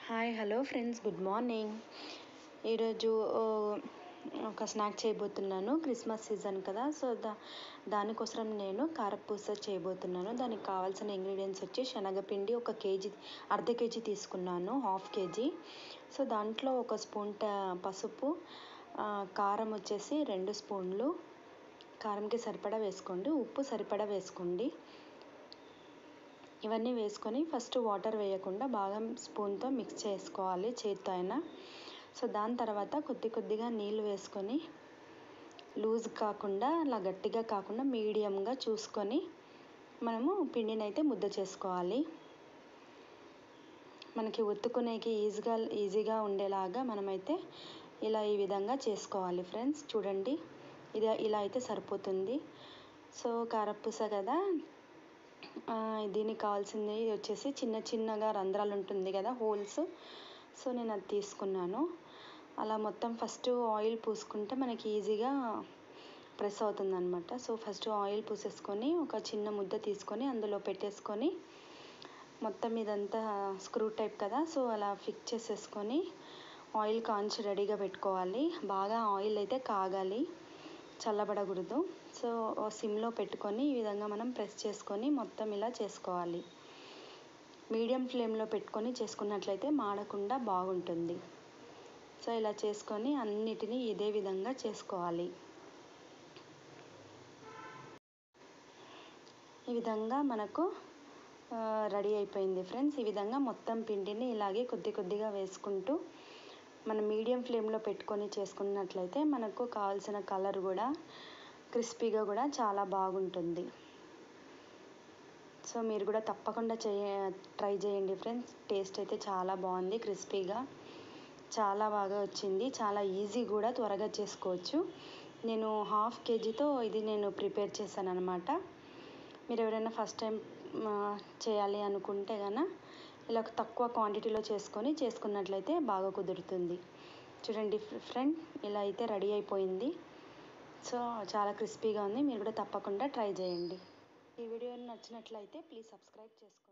hi hello friends good morning ఈరోజు ఒక snack చేయబోతున్నాను క్రిస్మస్ సీజన్ కదా సో దా దానికోసం నేను కారపూస చేయబోతున్నాను దానికి కావాల్సిన ఇంగ్రీడియంట్స్ వచ్చి శనగపిండి ఒక కేజీ అర్ధ కేజీ తీసుకున్నాను హాఫ్ కేజీ సో దాంట్లో ఒక స్పూన్ పసుపు కారం వచ్చేసి రెండు స్పూన్లు కారంకి సరిపడా వేసుకోండి ఉప్పు సరిపడా వేసుకోండి ఇవన్నీ వేసుకొని ఫస్ట్ వాటర్ వేయకుండా బాగా స్పూన్తో మిక్స్ చేసుకోవాలి చేతితో అయినా సో దాని తర్వాత కొద్ది కొద్దిగా నీళ్ళు వేసుకొని లూజ్ కాకుండా అలా గట్టిగా కాకుండా మీడియంగా చూసుకొని మనము పిండిని అయితే ముద్ద చేసుకోవాలి మనకి ఒత్తుకునేకి ఈజీగా ఈజీగా ఉండేలాగా మనమైతే ఇలా ఈ విధంగా చేసుకోవాలి ఫ్రెండ్స్ చూడండి ఇది ఇలా అయితే సరిపోతుంది సో కారపూస కదా దీనికి కావాల్సింది వచ్చేసి చిన్న చిన్నగా రంధ్రాలు ఉంటుంది కదా హోల్స్ సో నేను అది తీసుకున్నాను అలా మొత్తం ఫస్ట్ ఆయిల్ పూసుకుంటే మనకి ఈజీగా ప్రెస్ అవుతుంది అనమాట సో ఫస్ట్ ఆయిల్ పూసేసుకొని ఒక చిన్న ముద్ద తీసుకొని అందులో పెట్టేసుకొని మొత్తం ఇదంతా స్క్రూ టైప్ కదా సో అలా ఫిక్స్ చేసేసుకొని ఆయిల్ కాంచి రెడీగా పెట్టుకోవాలి బాగా ఆయిల్ అయితే కాగాలి చల్లబడకూడదు సో సిమ్లో పెట్టుకొని ఈ విధంగా మనం ప్రెస్ చేసుకొని మొత్తం ఇలా చేసుకోవాలి మీడియం ఫ్లేమ్లో పెట్టుకొని చేసుకున్నట్లయితే మాడకుండా బాగుంటుంది సో ఇలా చేసుకొని అన్నిటినీ ఇదే విధంగా చేసుకోవాలి ఈ విధంగా మనకు రెడీ అయిపోయింది ఫ్రెండ్స్ ఈ విధంగా మొత్తం పిండిని ఇలాగే కొద్ది కొద్దిగా వేసుకుంటూ మనం మీడియం ఫ్లేమ్లో పెట్టుకొని చేసుకున్నట్లయితే మనకు కావాల్సిన కలర్ కూడా క్రిస్పీగా కూడా చాలా బాగుంటుంది సో మీరు కూడా తప్పకుండా చేయ ట్రై చేయండి ఫ్రెండ్స్ టేస్ట్ అయితే చాలా బాగుంది క్రిస్పీగా చాలా బాగా వచ్చింది చాలా ఈజీ కూడా త్వరగా చేసుకోవచ్చు నేను హాఫ్ కేజీతో ఇది నేను ప్రిపేర్ చేశాను అనమాట మీరు ఎవరైనా ఫస్ట్ టైం చేయాలి అనుకుంటే కనుక ఇలా తక్కువ క్వాంటిటీలో చేసుకొని చేసుకున్నట్లయితే బాగా కుదురుతుంది చూడండి ఫ్రెండ్ ఇలా అయితే రెడీ అయిపోయింది సో చాలా క్రిస్పీగా ఉంది మీరు కూడా తప్పకుండా ట్రై చేయండి ఈ వీడియో నచ్చినట్లయితే ప్లీజ్ సబ్స్క్రైబ్ చేసుకోండి